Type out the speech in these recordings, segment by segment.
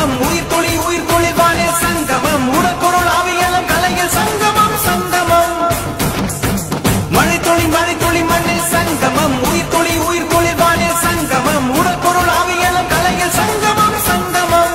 சங்கமம் உயிர் துளி உயிர் குளிர்வானே சங்கமம் உடற்கொருள் ஆவியலம் கலையில் சங்கமம் சங்கமம் மழை துளி மழை துளி மண்ணில் சங்கமம் உயிர் துளி உயிர் குளிர்வானே சங்கமம் உடற்கொருள் ஆவியலம் கலையில் சங்கமம் சங்கமம்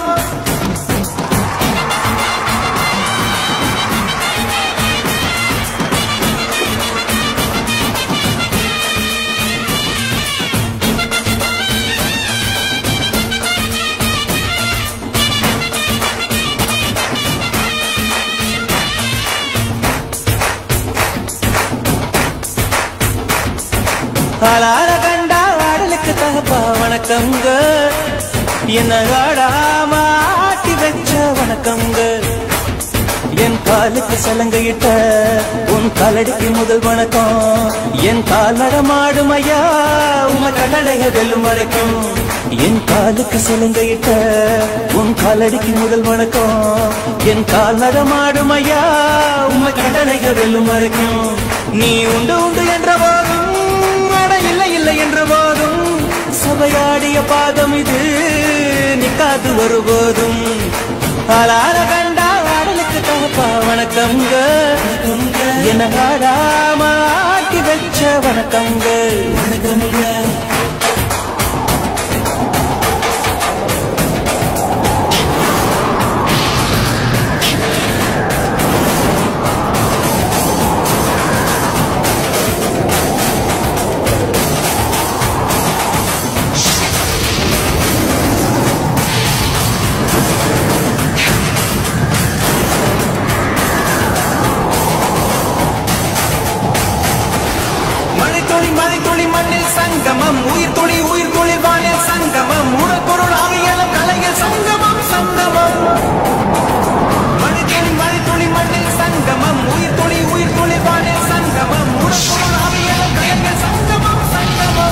அலார கண்டா ஆடலுக்கு தகப்பா வணக்கங்க என்ன ஆடாம ஆட்டி வச்ச வணக்கங்க என் காலுக்கு சலங்கையிட்ட உன் காலடிக்கு முதல் வணக்கம் என் கால் நடமாடும் ஐயா உன் கடலைய வெல்லும் வரைக்கும் என் காலுக்கு சலங்கையிட்ட உன் காலடிக்கு முதல் வணக்கம் என் கால் நடமாடும் ஐயா உன் கடலைய வெல்லும் வரைக்கும் நீ உண்டு உண்டு என்ற போதும் அட இல்லை இல்லை என்ற போதும் சபையாடிய பாதம் இது நிக்காது வருபோதும் அலார கண்டா ஆடலுக்கு தகப்பா வணக்கங்க என்ன ஆடாம ஆட்டி வச்ச வணக்கங்க வணக்கங்க மழை துளி மழை துளி மண்ணில் சங்கமம் உயிர் துளி உயிர் குளிர்வானில் சங்கமம் உடற்பொருள் ஆவியலம் கலையில் சங்கமம் சங்கமம் மழை துளி மழை துளி மண்ணில் சங்கமம் உயிர் துளி உயிர் குளிர்வானில் சங்கமம் உடற்பொருள் ஆவியலம் கலையில் சங்கமம் சங்கமம்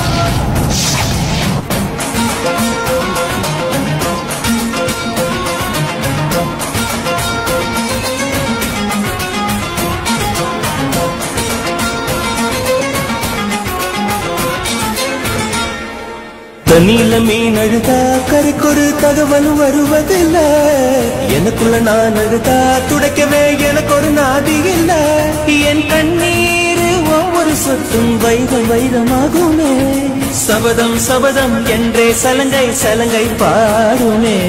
தண்ணியில மீன் அழுதா கரைக்கொரு தகவல் வருவதில்ல எனக்குள்ள நான் அழுதா துடைக்கவே எனக்கு ஒரு நாதி இல்ல என் கண்ணீர் ஒவ்வொரு சொத்தும் வைரம் வைரமாகுமே சபதம் சபதம் என்றே சலங்கை சலங்கை பாடுமே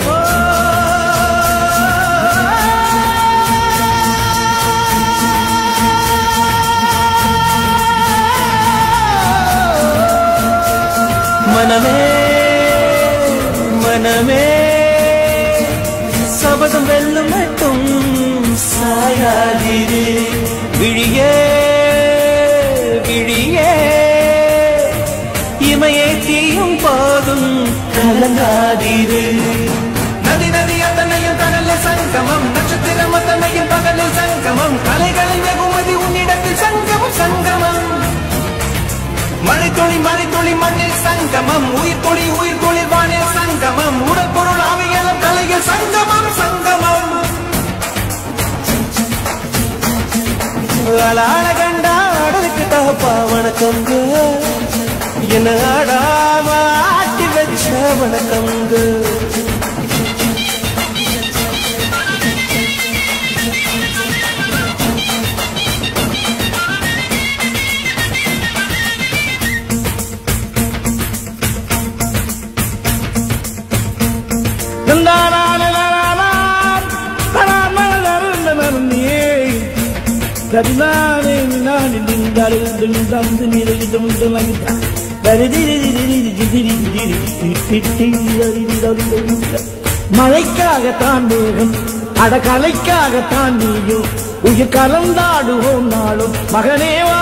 மனமே மனமே சபதம் வெல்லும் மட்டும் சாயாதிரு விழியே விழியே இமையை தீயும் போதும் கலங்காதிரு நதி நதி அத்தனையும் கடல்ல சங்கமம் நட்சத்திரம் அத்தனையும் பகலில் சங்கமம் கலைகளின் வெகுமதி உன்னிடத்தில் சங்கமம் சங்கமம் மழை துளி மழை துளி மண்ணில் சங்கமம் உயிர் துளி உயிர் குளிர் வானில் சங்கமம் உடல் பொருள் ஆவியலம் கலையில் சங்கமம் சங்கமம் அலாட கண்டா ஆடலுக்கு தகப்பா வணக்கங்க என்ன ஆடாம ஆட்டி வச்ச வணக்கங்க மழைக்காகத்தான் மேகம் அடகலைக்காகத்தான் நீயும் உயிர் கலந்தாடுவோம் நாளும் மகனேவா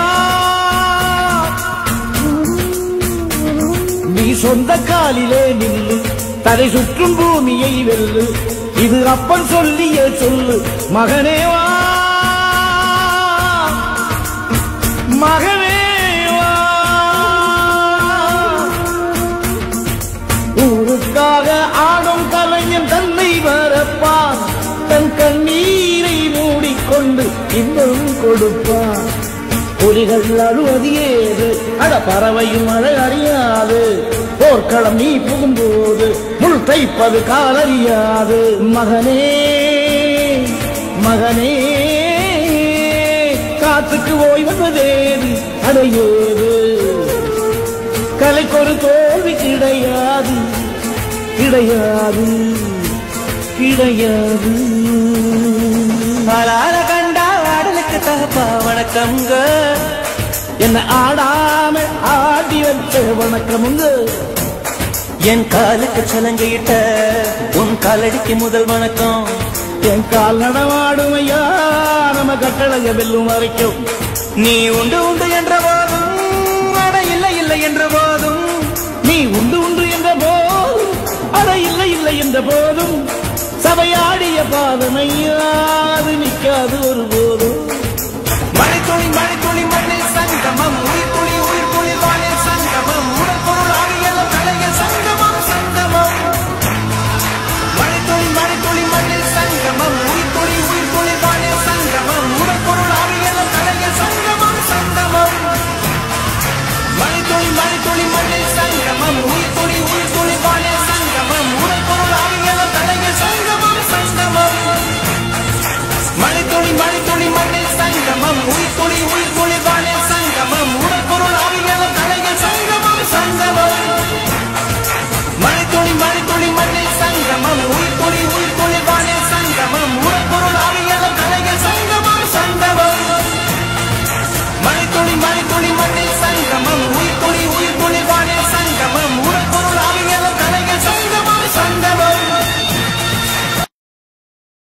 நீ சொந்த காலிலே நில்லு தலை சுற்றும் பூமியை வெல்லு இது அப்பன் சொல்லிய சொல்லு மகனேவா மகனேவா ஊருக்காக ஆடும் கலைஞன் தன்னை வரப்பான் தன் கண்ணீரை மூடிக்கொண்டு இன்னும் கொடுப்பான் புலிகள் அழுவது ஏது அட பறவையும் அழ அறியாது போர்க்களம் நீ புகும்போது முள் உழைப்பது காலறியாது மகனே மகனே காத்துக்கு ஓய்வதேது அடையேது கலைக்கொரு தோல்வி கிடையாது கிடையாது கிடையாது ஆளால கண்டா ஆடலுக்கு தகப்பா வணக்கம்ங்க என்ன ஆடாம ஆடி வச்ச வணக்கமுங்க என் காலுக்கு சலங்கையிட்ட உன் காலடிக்கு முதல் வணக்கம் என் கால் நடமாடும் ஐயா நம்ம கட்டழக வெல்லும் வரைக்கும் நீ உண்டு உண்டு என்ற போதும் அட இல்லை இல்லை என்ற போதும் நீ உண்டு உண்டு என்ற போதும் அட இல்லை இல்லை என்ற போதும் சபையாடிய பாதமையாது நிற்காது ஒரு போதும் மழைத்துளி மழைத்துளி மண்ணில் சங்கமம் உயிர்